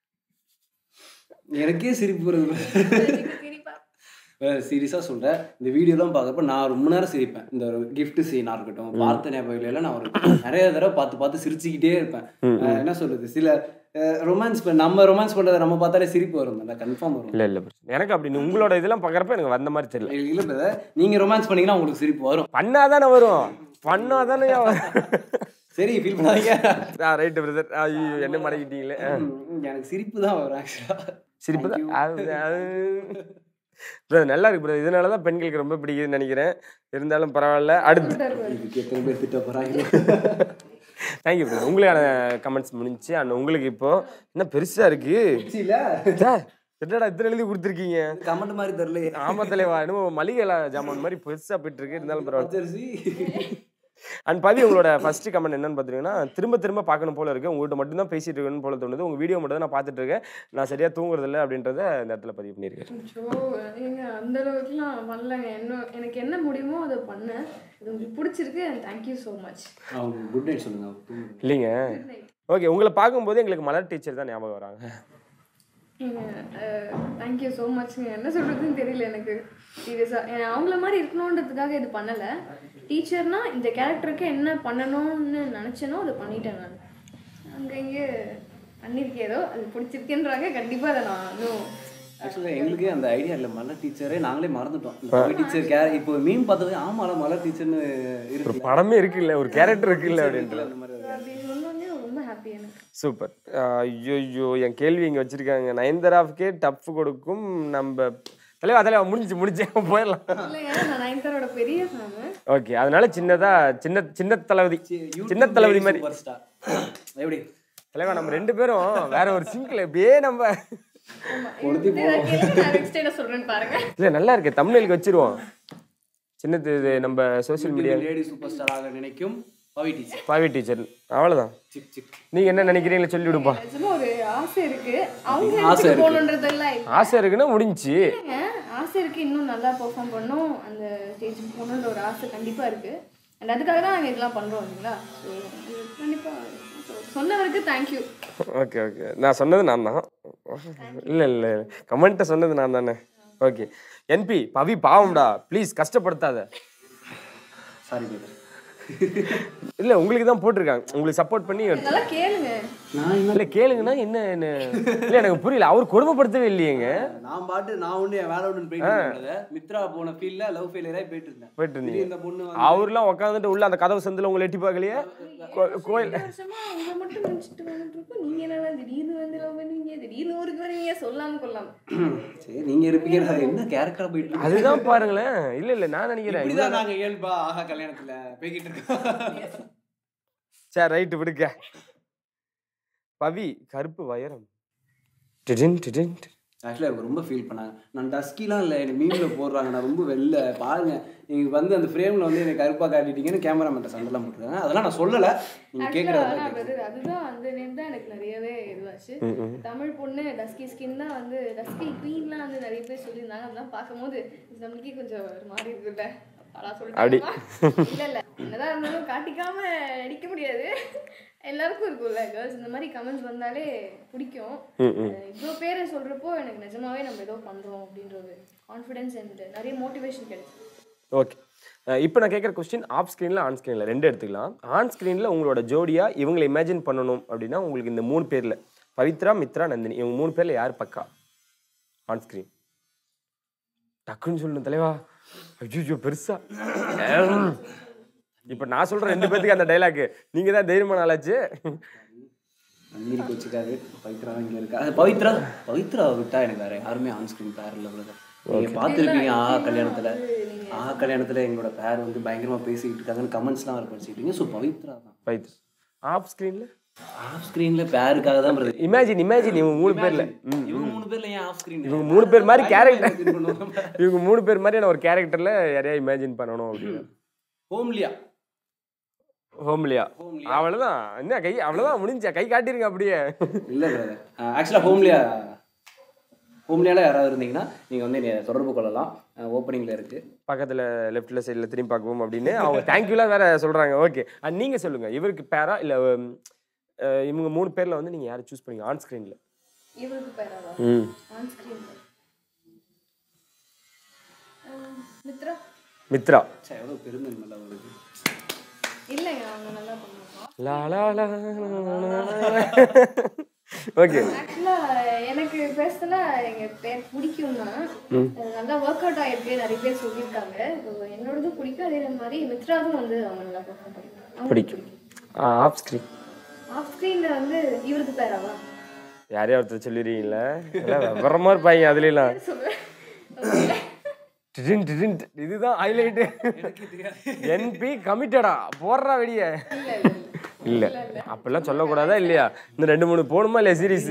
எனக்கே சிரிப்பு வருது சிரிப்பா சீரியஸாக சொல்கிறேன் இந்த வீடியோலாம் பார்க்குறப்ப நான் ரொம்ப நேரம் சிரிப்பேன் இந்த ஒரு gift சீனாக இருக்கட்டும் பார்த்த ஞாபகம் நான் ஒரு நிறைய தடவை பார்த்து பார்த்து சிரிச்சுக்கிட்டே இருப்பேன் அஹ் என்ன சொல்றது சில ரொமான்ஸ் நம்ம ரொமான்ஸ் பண்ணுறதை நம்ம பார்த்தாலே சிரிப்பு வரும் கன்ஃபார்ம் வரும் இல்ல இல்ல பிரச்சனை. எனக்கு அப்படி நீ- உங்களோட இதெல்லாம் பார்க்கறப்ப எனக்கு வந்த மாதிரி தெரியல இல்லை brother, நீங்க ரொமான்ஸ் பண்ணீங்கன்னா உங்களுக்கு சிரிப்பு வரும் பண்ணாதானே வரும் பண்ணாதானே சரி ஃபீல் பண்ணாதீங்க ரைட்டு பிரதர் ஐயோ என்ன மடக்கிட்டீங்களே ஆ. ம், எனக்கு சிரிப்பு தான் வரும் ஆக்சுவலாக சிரிப்பு தான் அது- அது- brother, நல்லா இருக்கு பிரதர் இதனால தான் பெண்களுக்கு ரொம்ப பிடிக்குதுன்னு நினைக்கிறேன் இருந்தாலும் பரவாயில்ல அடுத்து இதுக்கு எத்தனை பேர் திட்ட போகிறாங்க தேங்க்யூ பிரதர் உங்களுக்கான கமெண்ட்ஸ் முடிஞ்சுச்சு அண்ட் உங்களுக்கு இப்போ என்ன பெருசா இருக்கு இல்ல சார் என்னடா இத்தனை எழுதி கொடுத்துருக்கீங்க கமெண்ட் மாதிரி தெரியல ஆமா தலைவா என்னமோ மளிகை எல்லாம் ஜாமான் மாதிரி பெருசா போயிட்டு இருக்கு இருந்தாலும் பரவாயில்ல பச்சரிசி அண்ட் பவி உங்களோட ஃபர்ஸ்ட் கமெண்ட் என்னன்னு பார்த்தீங்கன்னா திரும்ப திரும்ப பார்க்கணும் போல இருக்கு உங்கள்கிட்ட மட்டும் தான் பேசிட்டு இருக்கணும் போல தோணுது உங்க வீடியோ மட்டும் தான் நான் பார்த்துட்டு இருக்கேன் நான் சரியா தூங்குறது இல்லை அப்படின்றத இந்த இடத்துல பதிவு பண்ணியிருக்கேன் ஐயோ, ஏங்க அந்த அளவுக்குலாம் பண்ணலங்க என்ன எனக்கு என்ன முடியுமோ அதை பண்ணேன் இது உங்களுக்கு பிடிச்சிருக்கு அண்ட் தேங்க்யூ ஸோ மச் அவங்க குட் நைட் சொல்லுங்க அவங்க தூங்குங்க. இல்லைங்க ஓகே உங்களை பார்க்கும்போது எங்களுக்கு மலர் டீச்சர் தான் ஞாபகம் வராங்க தேங்க்யூ ஸோ மச்ங்க என்ன சொல்கிறதுன்னு தெரியல எனக்கு சீரியஸாக அவங்கள மாதிரி இருக்கணுன்றதுக்காக இது பண்ணலை டீச்சர்னா இந்த கேரக்டருக்கு என்ன பண்ணணும்னு நினச்சேனோ அதை பண்ணிட்டேன் நான் அங்கே இங்கே பண்ணியிருக்கேன் ஏதோ அது பிடிச்சிருக்கேன்றாங்க கண்டிப்பாக அதை நான் இன்னும் ஆக்சுவலாக எங்களுக்கே அந்த ஐடியா இல்லை மலர் டீச்சரே நாங்களே மறந்துட்டோம் இந்த டீச்சர் கேர இப்போ மீன் பார்த்தது ஆமால மலர் டீச்சர்னு ஒரு இருக்கு படமே இருக்குல்ல ஒரு கேரக்டர் இருக்குல்ல அப்படின்ற அந்த மாதிரி அப்படி சொன்னோடனே ரொம்ப ஹாப்பி எனக்கு சூப்பர் ஐயோ என் கேள்வி இங்க வச்சிருக்காங்க நயன்தராவுக்கே டஃப் கொடுக்கும் நம்ம தலைவா தலைவா முடிஞ்சு முடிஞ்சு போயிடலாம் இல்லைங்க நான் நயன்தாரோட பெரிய ஃபேனு ஓகே அதனால சின்னதா சின்ன சின்ன தளபதி சின்ன தளபதி மாதிரி சூப்பர் ஸ்டார் எப்படி தலைவா நம்ம ரெண்டு பேரும் வேற ஒரு சிங்கிள் எப்படியே நம்ம நெக்ஸ்ட் என்ன சொல்றேன்னு பாருங்க இல்ல நல்லா இருக்கு தமிழுக்கு வச்சிருவோம் சின்னது இது நம்ம சோஷியல் மீடியா லேடி சூப்பர் ஸ்டாராக நினைக்கும் பவி டீச்சர் பாவி டீச்சர் அவ்வளவுதான் சிக் சிக் நீங்க என்ன நினைக்கிறீங்களா சொல்லி விடுப்பா நிஜமா ஒரு ஆசை இருக்கு அவங்க ஆசை இடத்துக்கு இருக்கு. போகணுன்றதெல்லாம் இல்ல. ஆசை இருக்குன்னா முடிஞ்சுச்சு இல்லைங்க, ஆசை இருக்கு இன்னும் நல்லா பெர்ஃபார்ம் பண்ணணும் அந்த ஸ்டேஜுக்கு போகணுன்ற ஒரு ஆசை கண்டிப்பா இருக்கு அண்ட் அதுக்காக தான் நாங்கள் இதெல்லாம் பண்றோம் இல்லைங்களா ஸோ கண்டிப்பா சொன்னவருக்கு தேங்க்யூ ஓகே ஓகே நான் சொன்னது நான் தான் இல்லை இல்லை கமெண்ட்டை சொன்னது நான் தானே ஓகே என்பி பவி பாவம்டா ப்ளீஸ் கஷ்டப்படுத்தாத சாரி பிரதர் இல்லை உங்களுக்கு தான் போட்டிருக்காங்க உங்களுக்கு சப்போர்ட் பண்ணி நல்லா கேளுங்க நான் என்ன இல்லை கேளுங்கன்னா என்ன என்ன இல்லை எனக்கு புரியல அவர் கொடுமைப்படுத்தவே இல்லையேங்க நான் பாட்டு நான் ஒண்ணு என் வேலை ஒன்று போயிட்டு இருந்தேன் மித்ரா போன ஃபீல்ட்ல லவ் ஃபெயிலியராக போயிட்டு இருந்தேன் போயிட்டு இருந்தீங்க திடீர்னு இந்த பொண்ணு வந்து அவர்லாம் உட்காந்துட்டு உள்ள அந்த கதவு சந்தில் உங்களை எட்டி பார்க்கலையே கோ- கோயில் ரெண்டு வருஷமா உங்களை மட்டும் நினைச்சிட்டு வந்துட்டு இருக்கோம் நீங்க என்னடா திடீர்னு வந்து லவ் பண்ணுவீங்க திடீர்னு ஊருக்கு வருவீங்க சொல்லாம கொள்ளாம சரி நீங்க இருப்பீங்க நான் என்ன கேரக்டரா போயிட்டு இருக்கு அதுதான் பாருங்களேன் இல்லை இல்லை நான் நினைக்கிறேன் இப்படிதான் நாங்க இயல்பா ஆஹா கல்யாணத்துல போய்கிட்டு இருக்கோம் சரி ரைட்டு விடுக்க பவி கருப்பு வயரம் டிடின் டிடின் டி- ஆக்சுவலாக எனக்கு ரொம்ப ஃபீல் பண்ணாங்க நான் டஸ்கிலாம் இல்லை எனக்கு மீமில் போடுறாங்க நான் ரொம்ப வெளில பாருங்க நீங்க வந்து அந்த ஃப்ரேமில் வந்து எனக்கு கருப்பாக காட்டிட்டீங்கன்னு கேமராமேன்ட்ட சண்டைலாம் போட்டுருக்காங்க அதெல்லாம் நான் சொல்லலை நீங்கள் ஆக்சுவலா கேட்குறது ஆனா brother, அதுதான் அந்த நேம் தான் எனக்கு நிறையவே இதுவாச்சு தமிழ் பொண்ணு டஸ்கி ஸ்கின் தான் வந்து டஸ்கி குவீன்லாம் வந்து நிறைய பேர் சொல்லியிருந்தாங்க அதெல்லாம் பார்க்கும்போது நம்மளுக்கே கொஞ்சம் ஒரு மாதிரி இருக்குல்ல அதான் அப்படி. சொல்லிட்டேன் இல்ல இல்ல என்னதான் இருந்தாலும் காட்டிக்காம நடிக்க முடியாது எல்லாருக்கும் இருக்கும்ல கேர்ள்ஸ் இந்த மாதிரி கமெண்ட்ஸ் வந்தாலே பிடிக்கும் ம் ம் இவ்வளோ பேரை சொல்றப்போ எனக்கு நிஜமாவே நம்ம ஏதோ பண்றோம் அப்படின்றது கான்ஃபிடன்ஸ் அண்ட் நிறைய மோட்டிவேஷன் கிடைச்சு ஓகே இப்போ நான் கேட்குற கொஸ்டின் ஆஃப் ஸ்க்ரீனில் ஆன் ஸ்க்ரீனில் ரெண்டு எடுத்துக்கலாம் ஆன் ஸ்க்ரீனில் உங்களோட ஜோடியா இவங்களை இமேஜின் பண்ணணும் அப்படின்னா உங்களுக்கு இந்த மூணு பேரில் பவித்ரா மித்ரா நந்தினி இவங்க மூணு பேரில் யார் பக்கா ஆன் ஸ்க்ரீன் டக்குன்னு சொல்லணும் தலைவா ஐயோ பெருசா இப்போ நான் சொல்கிறேன் ரெண்டு பேத்துக்கு அந்த டைலாக் நீங்கள் தான் தைரியமான ஆளாச்சு நந்தினி கோச்சிக்காது பவித்ரா தான் இங்கே இருக்கா அது பவித்ரா பவித்ரா விட்டா எனக்கு வேற யாருமே ஆன் ஸ்க்ரீன் பேர் இல்லை பிரதர் நீங்கள் பார்த்துருப்பீங்க ஆ கல்யாணத்தில் ஆ கல்யாணத்தில் எங்களோட பேர் வந்து பயங்கரமாக பேசிக்கிட்டு இருக்காங்கன்னு கமெண்ட்ஸ்லாம் வர படிச்சுக்கிட்டீங்க ஸோ பவித்ரா தான் பவித்ரா ஆஃப் ஸ்க்ரீனில் ஆஃப் ஸ்க்ரீனில் பேருக்காக தான் பிரதர் இமேஜின் இமேஜின் இவங்க மூணு பேரில் இவங்க மூணு பேர்ல ஏன் ஆஃப் ஸ்க்ரீன் இவங்க மூணு பேர் மாதிரி கேரக்டர் இவங்க மூணு பேர் மாதிரியான ஒரு கேரக்டர்ல யாரையா இமேஜின் பண்ணணும் அப்படின்னு ஹோம்லியா ஹோம்லியா அவ்வளவுதான் என்ன கை அவ்வளவுதான் முடிஞ்சா கை காட்டிருங்க அப்படியே இல்லை பிரதர் ஆக்சுவலாக ஹோம்லியா ஹோம்லியால யாராவது இருந்தீங்கன்னா நீங்கள் வந்து என்னை தொடர்பு கொள்ளலாம் ஓப்பனிங்கில் இருக்குது பக்கத்துல லெஃப்ட்ல சைடுல திரும்பி பார்க்கவும் அப்படின்னு அவங்க தேங்க்யூலாம் வேற சொல்றாங்க ஓகே நீங்க சொல்லுங்க இவருக்கு பேரா இல்ல உம், அஹ், இவங்க மூணு பேர்ல வந்து நீங்க யாரை சூஸ் பண்ணீங்க ஆன் ஸ்கிரீன்ல இவருக்கு பேராவா ம் ஆன் ஸ்க்ரீன் மித்ரா மித்ரா சரி எவ்வளோ பெருமை நல்லா வருது இல்லைங்க அவங்க நல்லா பண்ணுவாங்க லா லா லா ஓகே ஆக்சுவலாக எனக்கு பர்சனலாக எங்கள் பேர் பிடிக்கும் தான் நல்லா ஒர்க் அவுட் ஆயிருக்கு நிறைய பேர் சொல்லியிருக்காங்க So, என்னோடதும் பிடிக்கும் அதே மாதிரி மித்ராதும் வந்து அவங்க நல்லா பர்ஃபார்ம் பண்ணிருக்காங்க பிடிக்கும் ஆஃப் ஸ்கிரீன் ஆஃப் ஸ்க்ரீனில் வந்து இவருக்கு பேராவா யாரையா ஒருத்தர் சொல்லிடுறீங்களா விவரமா இருப்பாங்க அதுலாம் சொல்லுவேன் டிடின் டிடின் டி- இதுதான் ஹைலைட்டு என்பி கமிட்டடா போடுறா வெடிய இல்ல அப்பெல்லாம் சொல்லக்கூடாதா இல்லையா இந்த ரெண்டு மூணு போகணுமா இல்லையா சீரிஸ்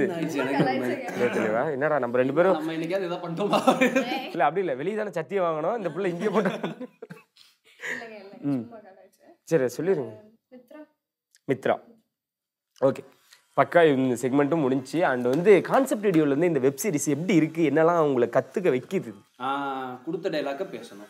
தெளிவா என்னடா நம்ம ரெண்டு பேரும் நம்ம இன்னைக்காவது எதாவது பண்ணிட்டோமா இல்ல அப்படி இல்ல வெளியே தானே சத்தியம் வாங்கணும் இந்த பிள்ளை இங்கே போட்டோம் இல்லைங்க இல்லை சும்மா கலாய்ச்சேன் சரி சொல்லிடுங்க மித்ரா மித்ரா ஓகே பக்கா இந்த செக்மெண்ட்டும் முடிஞ்சு அண்ட் வந்து கான்செப்ட் வீடியோல இருந்து இந்த வெப் சீரிஸ் எப்படி இருக்கு என்னெல்லாம் உங்களை கத்துக்க வைக்குது கொடுத்த டைலாக்க பேசணும்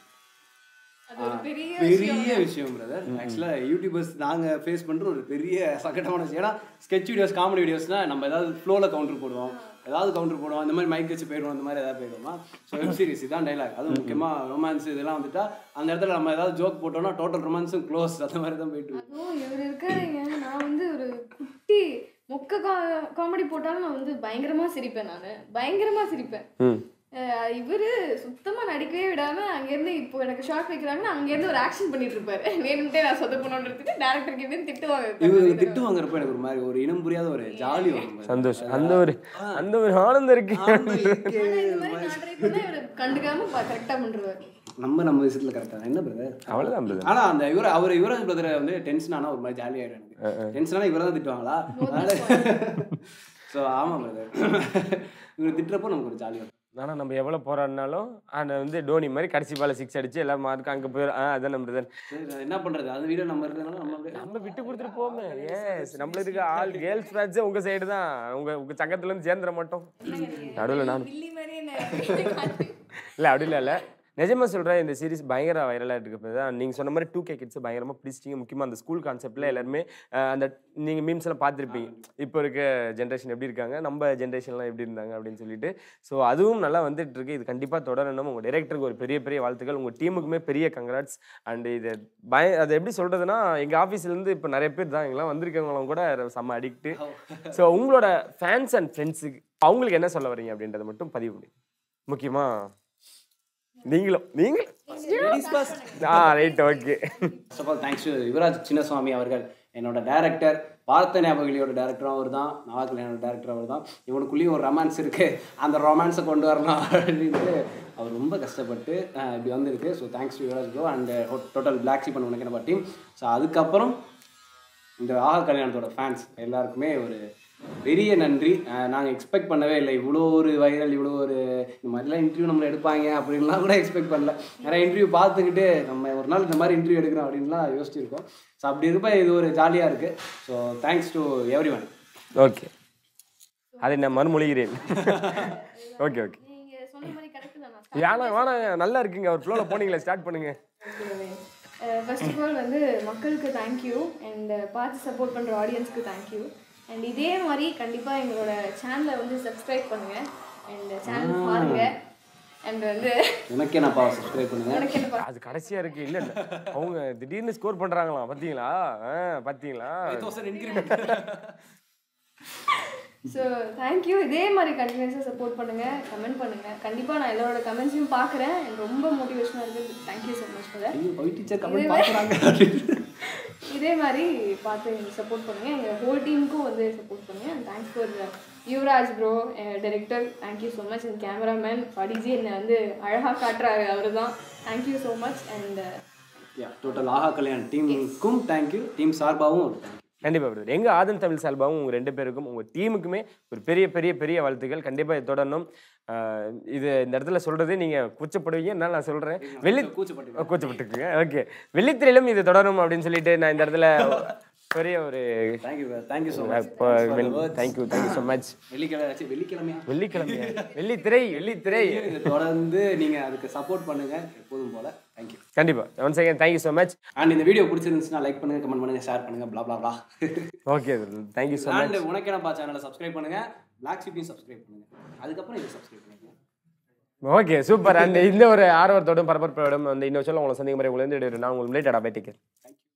அது ஒரு பெரிய பெரிய விஷயம் பிரதர் ஆக்சுவலாக யூடியூபர்ஸ் நாங்கள் ஃபேஸ் பண்ணுற ஒரு பெரிய சங்கடமான விஷயம் ஏன்னா ஸ்கெட்ச் வீடியோஸ் காமெடி வீடியோஸ்னால் நம்ம ஏதாவது ஃப்ளோவில் கவுண்டர் போடுவோம் ஏதாவது கவுண்டர் போடுவோம் அந்த மாதிரி மைக் வச்சு போயிடுவோம் அந்த மாதிரி ஏதாவது போயிடுவோமா ஸோ வெப் சீரிஸ் இதான் டைலாக் அதுவும் முக்கியமாக ரொமான்ஸ் இதெல்லாம் வந்துட்டா அந்த இடத்துல நம்ம ஏதாவது ஜோக் போட்டோம்னா டோட்டல் ரொமான்ஸும் க்ளோஸ் அந்த மாதிரி தான் போயிட்டு இருக்கு. அதுவும் இவர் இருக்காருங்க நான் வந்து ஒரு குட்டி மொக்க கா காமெடி போட்டாலும் நான் வந்து பயங்கரமா சிரிப்பேன் நான் பயங்கரமா சிரிப்பேன் ம் அஹ் இவரு சுத்தமா நடிக்கவே விடாம அங்கேருந்து இப்போ எனக்கு ஷார்ட் வைக்கிறாங்கன்னா அங்கேருந்து ஒரு ஆக்ஷன் பண்ணிட்டு இருப்பாரு வேணும்ட்டே நான் சொத பண்ணணுன்றதுக்கு டேரக்டர் கிட்ட திட்டுவாங்க இவங்க திட்டு வாங்குறப்ப எனக்கு ஒரு மாதிரி ஒரு இனம் புரியாத ஒரு ஜாலி வரும் பாரு. சந்தோஷம் அந்த ஒரு அந்த ஒரு ஆனந்தம் இருக்கு ஆமா, இருக்கே. ஆனா இந்த மாதிரி நான் ட்ரை பண்ணா இவரு கண்டுக்காம கரெக்டா பண்றாரு நம்ம நம்ம விஷயத்துல கரெக்டாக என்ன பிரதர் அவ்வளவுதான் brother. ஆனா அந்த இவர் அவர் யுவராஜ் பிரதரை வந்து டென்ஷன் ஆனா ஒரு மாதிரி ஜாலி ஆயிடும் எனக்கு டென்ஷன் ஆனா இவரை தான் திட்டுவாங்களா அதனால ஸோ ஆமா பிரதர் இவர் திட்டுறப்போ நமக்கு ஒரு ஜாலி வரும் ஆனா நம்ம எவ்வளவு போராடினாலும் அந்த வந்து டோனி மாதிரி கடைசி பால சிக்ஸ் அடிச்சு எல்லாரும் மார்க் அங்க போயிடும் ஆ அதான் நம்ம brother. சரி, நான் என்ன பண்றது அந்த வீடியோ நம்ம இருக்கிறதுனால நம்ம அப்படியே நம்ம விட்டு கொடுத்துட்டு போமே எஸ் நம்மளுக்கு இருக்க ஆல் கேர்ள்ஸ் மேட்ச் உங்க சைடு தான் உங்க உங்க சங்கத்துல இருந்து சேர்ந்துட மாட்டோம் நடுவில் நான் பில்லி மாதிரி என்ன இல்ல அப்படி இல்ல இல்ல நிஜமா சொல்றேன் இந்த சீரிஸ் பயங்கர வைரலா இருக்கு தான் நீங்க சொன்ன மாதிரி டூ கே கிட்ஸ் பயங்கரமா பிடிச்சிங்க முக்கியமா அந்த ஸ்கூல் கான்செப்ட்ல எல்லாருமே அஹ், அந்த நீங்க மீம்ஸ் எல்லாம் பார்த்துருப்பீங்க இப்போ இருக்க ஜென்ரேஷன் எப்படி இருக்காங்க நம்ம ஜென்ரேஷன்லாம் எப்படி இருந்தாங்க அப்படின்னு சொல்லிட்டு ஸோ அதுவும் நல்லா வந்துட்டு இருக்கு இது கண்டிப்பா தொடரணும் உங்க டைரக்டருக்கு ஒரு பெரிய பெரிய வாழ்த்துக்கள் உங்க டீமுக்குமே பெரிய கங்க்ராட்ஸ் அண்ட் இது பய அதை எப்படி சொல்றதுன்னா எங்க ஆஃபீஸ்ல இருந்து இப்போ நிறைய பேர் தான் எங்கெல்லாம் வந்திருக்கவங்களும் கூட செம்ம அடிக்ட்டு ஸோ உங்களோட ஃபேன்ஸ் அண்ட் ஃப்ரெண்ட்ஸுக்கு அவங்களுக்கு என்ன சொல்ல வரீங்க அப்படின்றத மட்டும் பதிவு பண்ணி முக்கியமா நீங்களும் நீங்களும் ஆ right okay first of all thanks to Yuvaraj Chinnaswamy அவர்கள் என்னோட டேரக்டர் பார்த்த ஞாபகலியோட டேரக்டரும் அவர் தான் நவாக்கல்யாணோட டேரக்டர் அவர் தான் இவனுக்குள்ளேயும் ஒரு ரொமான்ஸ் இருக்கு அந்த ரொமான்ஸை கொண்டு வரணும் அப்படின்ட்டு அவர் ரொம்ப கஷ்டப்பட்டு அஹ், இப்படி வந்திருக்கு so thanks to Yuvaraj bro and total black sheep பண்ண உனக்கு டீம் ஸோ அதுக்கப்புறம் இந்த ஆக கல்யாணத்தோட ஃபேன்ஸ் எல்லாருக்குமே ஒரு பெரிய நன்றி நாங்கள் எக்ஸ்பெக்ட் பண்ணவே இல்லை இவ்வளோ ஒரு வைரல் இவ்வளோ ஒரு இந்த மாதிரிலாம் இன்டர்வியூ நம்மளை எடுப்பாங்க அப்படின்லாம் கூட எக்ஸ்பெக்ட் பண்ணல நிறைய இன்டர்வியூ பார்த்துக்கிட்டு நம்ம ஒரு நாள் இந்த மாதிரி இன்டர்வியூ எடுக்கிறோம் அப்படின்லாம் யோசிச்சிருக்கோம் ஸோ அப்படி இருப்ப இது ஒரு ஜாலியாக இருக்குது so thanks to everyone okay அதை நான் மறுமொழிகிறேன் ஓகே ஓகே நீங்க சொன்ன மாதிரி கரெக்ட் தான் நான் வேணாம் வேணாம் நல்லா இருக்குங்க அவர் ஃப்ளோவில் போனீங்களே ஸ்டார்ட் பண்ணுங்க ஃபர்ஸ்ட் ஆஃப் ஆல் வந்து மக்களுக்கு தேங்க்யூ அண்ட் பார்த்து சப்போர்ட் பண்ணுற ஆடியன்ஸ்க்கு தேங்க்யூ அண்ட் இதே மாதிரி கண்டிப்பாக எங்களோட சேனலை வந்து சப்ஸ்கிரைப் பண்ணுங்கள் அண்ட் சேனல் பாருங்க அண்ட் வந்து உனக்கே நான் பாவம் சப்ஸ்கிரைப் பண்ணுங்க உனக்கு என்ன பா- அது கடைசியா இருக்கு இல்ல இல்ல அவங்க திடீர்னு ஸ்கோர் பண்றாங்களாம் பாத்தீங்களா ஆ, பாத்தீங்களா ஸோ தேங்க்யூ இதே மாதிரி கண்டினியூஸாக சப்போர்ட் பண்ணுங்கள் கமெண்ட் பண்ணுங்கள் கண்டிப்பாக நான் எல்லாரோட கமெண்ட்ஸையும் பார்க்குறேன் எனக்கு ரொம்ப மோட்டிவேஷனாக இருக்குது தேங்க்யூ ஸோ மச் ஃபார் ஐயோ பவி டீச்சர் கமெண்ட் பார்க்குறாங்க இதே மாதிரி பார்த்து எனக்கு சப்போர்ட் பண்ணுங்கள் எங்கள் ஹோல் டீமுக்கும் வந்து சப்போர்ட் பண்ணுங்கள் and thanks for Yuvaraj bro director thank you so much and cameraman படிஜி என்னை வந்து அழகாக காட்டுறாரு அவர் தான் thank you so much and total ஆஹா கல்யாண் டீமுக்கும் தேங்க்யூ டீம் சார்பாகவும் ஒரு தேங்க்யூ கண்டிப்பா பிரதர் எங்க ஆதன் தமிழ் சார்பாகவும் உங்க ரெண்டு பேருக்கும் உங்க டீமுக்குமே ஒரு பெரிய பெரிய பெரிய வாழ்த்துக்கள் கண்டிப்பா இது தொடரணும் ஆஹ் இது இந்த இடத்துல சொல்றது நீங்க கூச்சப்படுவீங்க என்னால நான் சொல்றேன் வெள்ளி கூச்சப்பட்டு கூச்சப்பட்டுக்குங்க ஓகே வெள்ளித்திரையிலும் இது தொடரும் அப்படின்னு சொல்லிட்டு நான் இந்த இடத்துல பெரிய ஒரு thank you thank you so much thank you thank you so much வெள்ளிக்கிழமை ஆச்சு, வெள்ளிக்கிழமையா வெள்ளிக்கிழமை வெள்ளித்திரை வெள்ளித்திரை இதை தொடர்ந்து நீங்க அதுக்கு சப்போர்ட் பண்ணுங்க எப்போதும் போல தேங்க்யூ கண்டிப்பா one second thank you so much and இந்த வீடியோ பிடிச்சிருந்துச்சுன்னா லைக் பண்ணுங்க கமெண்ட் பண்ணுங்க ஷேர் பண்ணுங்க blah blah blah okay thank you so much and உனக்கு என்னப்பா சேனலை சப்ஸ்கிரைப் பண்ணுங்க பிளாக் ஷிப்பையும் சப்ஸ்கிரைப் பண்ணுங்க அதுக்கப்புறம் இதை சப்ஸ்கிரைப் பண்ணுங்க ஓகே சூப்பர் அண்ட் இந்த ஒரு ஆர்வத்தோடும் பரபரப்போடும் வந்து இன்னொரு சொல்ல உங்களை சந்திக்கும் முறை உங்களை இருந்து நான் உங்களுக்கு லேட்டடா பை டிக்கெட் தேங்க்யூ